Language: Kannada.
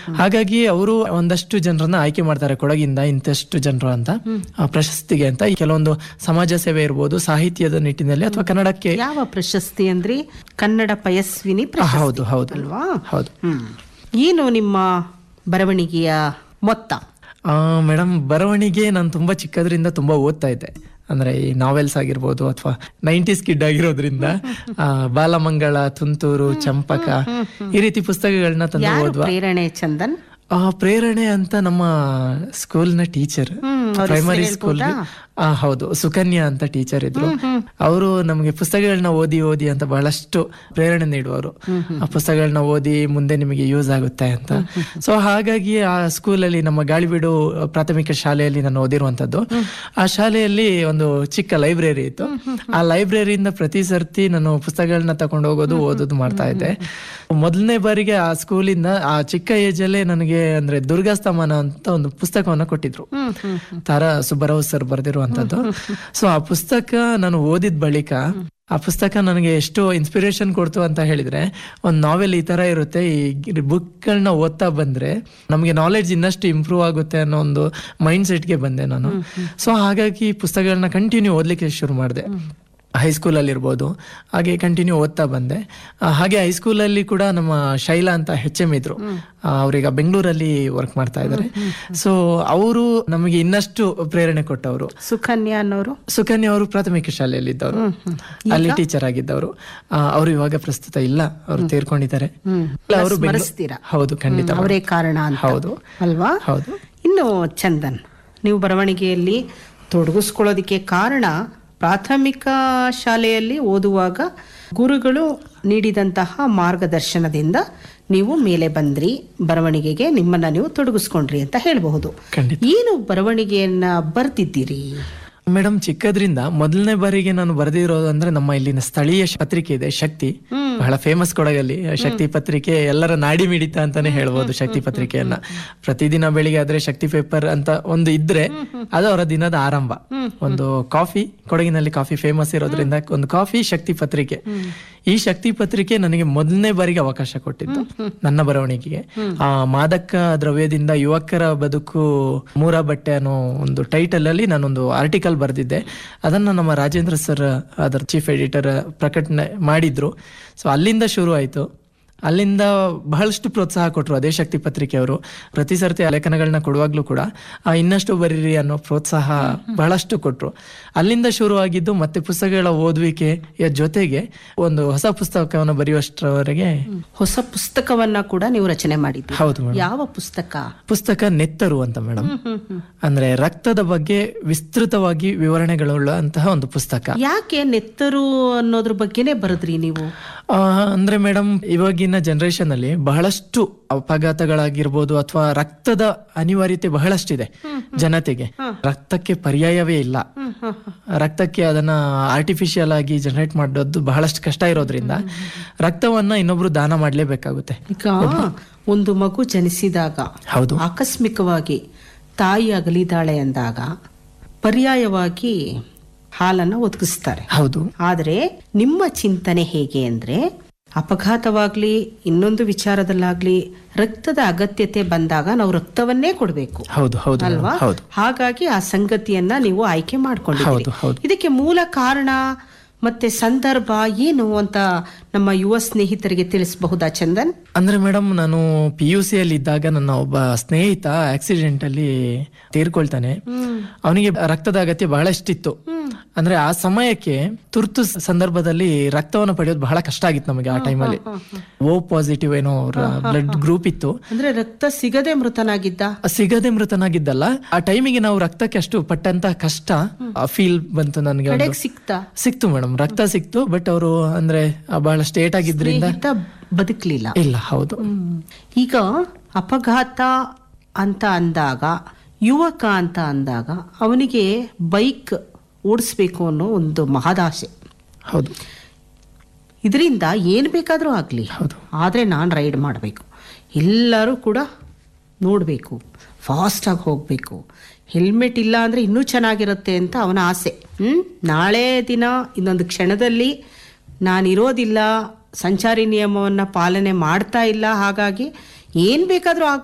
ಹಾಗಾಗಿ ಅವರು ಒಂದಷ್ಟು ಜನರನ್ನ ಆಯ್ಕೆ ಮಾಡ್ತಾರೆ ಕೊಡಗಿಂದ ಇಂತಷ್ಟು ಜನರು ಅಂತ ಆ, ಪ್ರಶಸ್ತಿಗೆ ಅಂತ ಈ ಕೆಲವೊಂದು ಸಮಾಜ ಸೇವೆ ಇರ್ಬೋದು ಸಾಹಿತ್ಯದ ನಿಟ್ಟಿನಲ್ಲಿ ಅಥವಾ ಕನ್ನಡಕ್ಕೆ ಯಾವ ಪ್ರಶಸ್ತಿ ಅಂದ್ರೆ ಕನ್ನಡ ಪಯಸ್ವಿನಿ ಆ, ಪ್ರಶಸ್ತಿ ಹೌದು ಹೌದು ಅಲ್ವಾ ಹೌದು ಹ್ಮ್ ಏನು ನಿಮ್ಮ ಬರವಣಿಗೆಯ ಮೊತ್ತ ಮೇಡಮ್ ಬರವಣಿಗೆ ನಾನು ತುಂಬಾ ಚಿಕ್ಕದ್ರಿಂದ ತುಂಬಾ ಓದ್ತಾ ಇದ್ದೆ ಅಂದ್ರೆ ಈ ನಾವೆಲ್ಸ್ ಆಗಿರ್ಬೋದು ಅಥವಾ ನೈಂಟೀಸ್ ಕಿಡ್ ಆಗಿರೋದ್ರಿಂದ ಆ, ಬಾಲಮಂಗಳ ತುಂತೂರು ಚಂಪಕ ಈ ರೀತಿ ಪುಸ್ತಕಗಳನ್ನ ತಂದು ಯಾರು ಓದ್ವಾ ಪ್ರೇರಣೆ ಚಂದನ್ ಆ ಪ್ರೇರಣೆ ಅಂತ ನಮ್ಮ ಸ್ಕೂಲ್ನ ಟೀಚರ್ ಹ್ಮ್, ಅವ್ರ ಪ್ರೈಮರಿ ಹೆಸ್ರು ಸ್ಕೂಲ್ ಆ ಹೌದು ಸುಕನ್ಯಾ ಅಂತ ಟೀಚರ್ ಇದ್ರು ಅವರು ನಮಗೆ ಪುಸ್ತಕಗಳನ್ನ ಓದಿ ಓದಿ ಅಂತ ಬಹಳಷ್ಟು ಪ್ರೇರಣೆ ನೀಡುವರು ಆ ಪುಸ್ತಕಗಳನ್ನ ಓದಿ ಮುಂದೆ ನಿಮಗೆ ಯೂಸ್ ಆಗುತ್ತೆ ಅಂತ ಸೊ ಹಾಗಾಗಿ ಆ ಸ್ಕೂಲಲ್ಲಿ ನಮ್ಮ ಗಾಳಿಬೀಡು ಪ್ರಾಥಮಿಕ ಶಾಲೆಯಲ್ಲಿ ನಾನು ಓದಿರುವಂತದ್ದು ಆ ಶಾಲೆಯಲ್ಲಿ ಒಂದು ಚಿಕ್ಕ ಲೈಬ್ರರಿ ಇತ್ತು ಆ ಲೈಬ್ರರಿಯಿಂದ ಪ್ರತಿ ಸರ್ತಿ ನಾನು ಪುಸ್ತಕಗಳನ್ನ ತಕೊಂಡು ಹೋಗೋದು ಓದೋದು ಮಾಡ್ತಾ ಇದ್ದೆ ಮೊದಲನೇ ಬಾರಿಗೆ ಆ ಸ್ಕೂಲಿಂದ ಆ ಚಿಕ್ಕ ಏಜ್ ಅಲ್ಲೇ ನನಗೆ ಅಂದ್ರೆ ದುರ್ಗಾಸ್ತಮಾನ ಅಂತ ಒಂದು ಪುಸ್ತಕವನ್ನ ಕೊಟ್ಟಿದ್ರು ತಾರಾ ಸುಬ್ಬರಾವ್ ಸರ್ ಬರೆದಿರುವಂತದ್ದು ಸೊ ಆ ಪುಸ್ತಕ ನಾನು ಓದಿದ ಬಳಿಕ ಆ ಪುಸ್ತಕ ನನಗೆ ಎಷ್ಟು ಇನ್ಸ್ಪಿರೇಷನ್ ಕೊಡ್ತು ಅಂತ ಹೇಳಿದ್ರೆ ಒಂದು ನಾವೆಲ್ ಈ ತರ ಇರುತ್ತೆ ಈ ಬುಕ್ಗಳನ್ನ ಓದ್ತಾ ಬಂದ್ರೆ ನಮಗೆ ನಾಲೆಡ್ಜ್ ಇನ್ನಷ್ಟು ಇಂಪ್ರೂವ್ ಆಗುತ್ತೆ ಅನ್ನೋ ಒಂದು ಮೈಂಡ್ ಸೆಟ್ಗೆ ಬಂದೆ ನಾನು ಸೊ ಹಾಗಾಗಿ ಪುಸ್ತಕಗಳನ್ನ ಕಂಟಿನ್ಯೂ ಓದ್ಲಿಕ್ಕೆ ಶುರು ಮಾಡಿದೆ ಹೈಸ್ಕೂಲಲ್ಲಿ ಇರ್ಬೋದು ಹಾಗೆ ಕಂಟಿನ್ಯೂ ಓದ್ತಾ ಬಂದೆ ಆ, ಹಾಗೆ ಹೈಸ್ಕೂಲಲ್ಲಿ ಕೂಡ ನಮ್ಮ ಶೈಲಾ ಅಂತ ಹೆಚ್ ಎಂ ಇದ್ರು ಆ, ಅವ್ರೀಗ ಬೆಂಗಳೂರಲ್ಲಿ ವರ್ಕ್ ಮಾಡ್ತಾ ಇದ್ದಾರೆ ಸೊ ಅವರು ನಮಗೆ ಇನ್ನಷ್ಟು ಪ್ರೇರಣೆ ಕೊಟ್ಟವರು ಸುಕನ್ಯಾ ಅನ್ನೋರು ಸುಕನ್ಯಾ ಅವರು ಪ್ರಾಥಮಿಕ ಶಾಲೆಯಲ್ಲಿ ಇದ್ದವರು ಅಲ್ಲಿ ಟೀಚರ್ ಆಗಿದ್ದವರು ಆ, ಅವರು ಇವಾಗ ಪ್ರಸ್ತುತ ಇಲ್ಲ ಅವರು ತೀರ್ಕೊಂಡಿದ್ದಾರೆ ಇಲ್ಲ, ಅವರು ಬೆಂಗ್ಳೂ- ಸ್ಮರಿಸ್ತೀರಾ? ಹೌದು ಖಂಡಿತ ಅವರೇ ಕಾರಣ ಅಂತ ಹೌದು ಅಲ್ವಾ ಹೌದು ಇನ್ನು ಚಂದನ್ ನೀವು ಬರವಣಿಗೆಯಲ್ಲಿ ತೊಡಗಿಸ್ಕೊಳ್ಳೋದಕ್ಕೆ ಕಾರಣ ಪ್ರಾಥಮಿಕ ಶಾಲೆಯಲ್ಲಿ ಓದುವಾಗ ಗುರುಗಳು ನೀಡಿದಂತಹ ಮಾರ್ಗದರ್ಶನದಿಂದ ನೀವು ಮೇಲೆ ಬಂದ್ರಿ ಬರವಣಿಗೆಗೆ ನಿಮ್ಮನ್ನ ನೀವು ತೊಡಗಿಸ್ಕೊಂಡ್ರಿ ಅಂತ ಹೇಳಬಹುದು ಖಂಡಿತ ಏನು ಬರವಣಿಗೆಯನ್ನ ಬರ್ತಿದ್ದೀರಿ ಮೇಡಮ್ ಚಿಕ್ಕದ್ರಿಂದ ಮೊದಲನೇ ಬಾರಿಗೆ ನಾನು ಬರೆದಿರೋದು ಅಂದ್ರೆ ನಮ್ಮ ಇಲ್ಲಿನ ಸ್ಥಳೀಯ ಶ- ಪತ್ರಿಕೆ ಇದೆ ಶಕ್ತಿ ಬಹಳ ಫೇಮಸ್ ಕೊಡಗಲ್ಲಿ ಆ ಶಕ್ತಿ ಪತ್ರಿಕೆ ಎಲ್ಲರ ನಾಡಿ ಮಿಡಿತ ಅಂತಾನೆ ಹೇಳ್ಬೋದು ಶಕ್ತಿ ಪತ್ರಿಕೆಯನ್ನ ಪ್ರತಿದಿನ ಬೆಳಿಗ್ಗೆ ಆದ್ರೆ ಶಕ್ತಿ ಪೇಪರ್ ಅಂತ ಒಂದು ಇದ್ರೆ ಅದು ಅವರ ದಿನದ ಆರಂಭ ಒಂದು ಕಾಫಿ ಕೊಡಗಿನಲ್ಲಿ ಕಾಫಿ ಫೇಮಸ್ ಇರೋದ್ರಿಂದ ಒಂದು ಕಾಫಿ ಶಕ್ತಿ ಪತ್ರಿಕೆ ಈ ಶಕ್ತಿ ಪತ್ರಿಕೆ ನನಗೆ ಮೊದಲನೇ ಬಾರಿಗೆ ಅವಕಾಶ ಕೊಟ್ಟಿದ್ದು ನನ್ನ ಬರವಣಿಗೆಗೆ ಆ ಮಾದಕ ದ್ರವ್ಯದಿಂದ ಯುವಕರ ಬದುಕು ಮೂರ ಬಟ್ಟೆ ಅನ್ನೋ ಒಂದು ಟೈಟಲ್ ಅಲ್ಲಿ ನಾನೊಂದು ಆರ್ಟಿಕಲ್ ಬರೆದಿದ್ದೆ ಅದನ್ನ ನಮ್ಮ ರಾಜೇಂದ್ರ ಸರ್ ಅದರ ಚೀಫ್ ಎಡಿಟರ್ ಪ್ರಕಟಣೆ ಮಾಡಿದ್ರು ಸೊ ಅಲ್ಲಿಂದ ಶುರು ಆಯ್ತು ಅಲ್ಲಿಂದ ಬಹಳಷ್ಟು ಪ್ರೋತ್ಸಾಹ ಕೊಟ್ಟರು ಅದೇ ಶಕ್ತಿ ಪತ್ರಿಕೆಯವರು ಪ್ರತಿ ಸರ್ತಿ ಆ ಲೇಖನಗಳನ್ನ ಕೊಡುವಾಗ್ಲೂ ಕೂಡ ಆ ಇನ್ನಷ್ಟು ಬರೀರಿ ಅನ್ನೋ ಪ್ರೋತ್ಸಾಹ ಬಹಳಷ್ಟು ಕೊಟ್ರು ಅಲ್ಲಿಂದ ಶುರುವಾಗಿದ್ದು ಮತ್ತೆ ಪುಸ್ತಕಗಳ ಓದುವಿಕೆಯ ಜೊತೆಗೆ ಒಂದು ಹೊಸ ಪುಸ್ತಕವನ್ನು ಬರೆಯುವಷ್ಟರವರೆಗೆ ಹೊಸ ಪುಸ್ತಕವನ್ನ ಕೂಡ ನೀವು ರಚನೆ ಮಾಡಿದ್ದೀರಿ ಹೌದು ಮೇಡಮ್ ಯಾವ ಪುಸ್ತಕ ಪುಸ್ತಕ ನೆತ್ತರು ಅಂತ ಮೇಡಮ್ ಅಂದ್ರೆ ರಕ್ತದ ಬಗ್ಗೆ ವಿಸ್ತೃತವಾಗಿ ವಿವರಣೆಗಳುಳ್ಳಂತಹ ಒಂದು ಪುಸ್ತಕ ಯಾಕೆ ನೆತ್ತರು ಅನ್ನೋದ್ರ ಬಗ್ಗೆನೇ ಬರೆದ್ರಿ ನೀವು ಆ, ಅಂದ್ರೆ ಮೇಡಮ್ ಇವಾಗಿನ ಜನರೇಷನ್ ಅಲ್ಲಿ ಬಹಳಷ್ಟು ಅಪಘಾತಗಳಾಗಿರ್ಬೋದು ಅಥವಾ ರಕ್ತದ ಅನಿವಾರ್ಯತೆ ಬಹಳಷ್ಟಿದೆ ಜನತೆಗೆ ರಕ್ತಕ್ಕೆ ಪರ್ಯಾಯವೇ ಇಲ್ಲ ರಕ್ತಕ್ಕೆ ಅದನ್ನ ಆರ್ಟಿಫಿಷಿಯಲ್ ಆಗಿ ಜನರೇಟ್ ಮಾಡೋದು ಬಹಳಷ್ಟು ಕಷ್ಟ ಇರೋದ್ರಿಂದ ರಕ್ತವನ್ನ ಇನ್ನೊಬ್ರು ದಾನ ಮಾಡ್ಲೇಬೇಕಾಗುತ್ತೆ ಈಗ ಒಂದು ಮಗು ಜನಿಸಿದಾಗ ಹೌದು ಆಕಸ್ಮಿಕವಾಗಿ ತಾಯಿ ಅಗಲಿದಾಳೆ ಅಂದಾಗ ಪರ್ಯಾಯವಾಗಿ ಹಾಲನ್ನ ಒದಗಿಸ್ತಾರೆ ಹೌದು ಆದರೆ ನಿಮ್ಮ ಚಿಂತನೆ ಹೇಗೆ ಅಂದ್ರೆ ಅಪಘಾತವಾಗ್ಲಿ ಇನ್ನೊಂದು ವಿಚಾರದಲ್ಲಾಗ್ಲಿ ರಕ್ತದ ಅಗತ್ಯತೆ ಬಂದಾಗ ನಾವು ರಕ್ತವನ್ನೇ ಕೊಡಬೇಕು ಹೌದು ಹೌದು madam. ಅಲ್ವಾ ಹೌದು ಹಾಗಾಗಿ ಆ ಸಂಗತಿಯನ್ನ ನೀವು ಆಯ್ಕೆ ಮಾಡ್ಕೊಂಡಿದ್ದೀರಿ ಹೌದು ಹೌದು ಇದಕ್ಕೆ ಮೂಲ ಕಾರಣ ಮತ್ತೆ ಸಂದರ್ಭ ಏನು ಅಂತ ನಮ್ಮ ಯುವ ಸ್ನೇಹಿತರಿಗೆ ತಿಳಿಸಬಹುದಾ ಚಂದನ್ ಅಂದ್ರೆ ಮೇಡಮ್ ನಾನು ಪಿ ಯು ಸಿ ಅಲ್ಲಿ ಇದ್ದಾಗ ನನ್ನ ಒಬ್ಬ ಸ್ನೇಹಿತ ಆಕ್ಸಿಡೆಂಟ್ ಅಲ್ಲಿ ತೀರ್ಕೊಳ್ತಾನೆ ಅವನಿಗೆ ರಕ್ತದ ಅಗತ್ಯ ಬಹಳಷ್ಟಿತ್ತು ಅಂದ್ರೆ ಆ ಸಮಯಕ್ಕೆ ತುರ್ತು ಸ- ಸಂದರ್ಭದಲ್ಲಿ ರಕ್ತವನ್ನು ಪಡೆಯೋದು ಬಹಳ ಕಷ್ಟ ಆಗಿತ್ತು ನಮಗೆ ಆ ಟೈಮಲ್ಲಿ ಓ ಪಾಸಿಟಿವ್ ಏನೋ ಬ್ಲಡ್ ಗ್ರೂಪ್ ಇತ್ತು ಅಂದ್ರೆ ರಕ್ತ ಸಿಗದೆ ಮೃತನಾಗಿದ್ದ ಸಿಗದೆ ಮೃತನಾಗಿದ್ದಲ್ಲ ಆ ಟೈಮಿಗೆ ನಾವು ರಕ್ತಕ್ಕೆ ಅಷ್ಟು ಪಟ್ಟಂತ ಕಷ್ಟ ಫೀಲ್ ಬಂತು ನನಗೆ ಒಂದು. ಕಡೆಗ್ ಸಿಕ್ತಾ ಸಿಕ್ತು ಮೇಡಮ್ ರಕ್ತ ಸಿಕ್ತು ಬಟ್ ಅವರು ಅಂದ್ರೆ ಆ, ಬಹಳ ಸ್ಟೇಟ್ ಆಗಿದ್ರಿಂದ ಸ್ನೇಹಿತ ಬದುಕ್ಲಿಲ್ಲ ಇಲ್ಲ ಹೌದು ಹ್ಮ್. ಈಗ ಅಪಘಾತ ಅಂತ ಅಂದಾಗ ಯುವಕ ಅಂತ ಅಂದಾಗ ಅವನಿಗೆ ಬೈಕ್ ಓಡಿಸ್ಬೇಕು ಅನ್ನೋ ಒಂದು ಮಹದಾಸೆ ಹೌದು ಇದರಿಂದ ಏನು ಬೇಕಾದರೂ ಆಗಲಿ ಹೌದು ಆದರೆ ನಾನು ರೈಡ್ ಮಾಡಬೇಕು ಎಲ್ಲರೂ ಕೂಡ ನೋಡಬೇಕು ಫಾಸ್ಟಾಗಿ ಹೋಗಬೇಕು ಹೆಲ್ಮೆಟ್ ಇಲ್ಲ ಅಂದರೆ ಇನ್ನೂ ಚೆನ್ನಾಗಿರುತ್ತೆ ಅಂತ ಅವನ ಆಸೆ ಹ್ಞೂ ನಾಳೆ ದಿನ ಇನ್ನೊಂದು ಕ್ಷಣದಲ್ಲಿ ನಾನಿರೋದಿಲ್ಲ ಸಂಚಾರಿ ನಿಯಮವನ್ನು ಪಾಲನೆ ಮಾಡ್ತಾ ಇಲ್ಲ ಹಾಗಾಗಿ ಏನು ಬೇಕಾದರೂ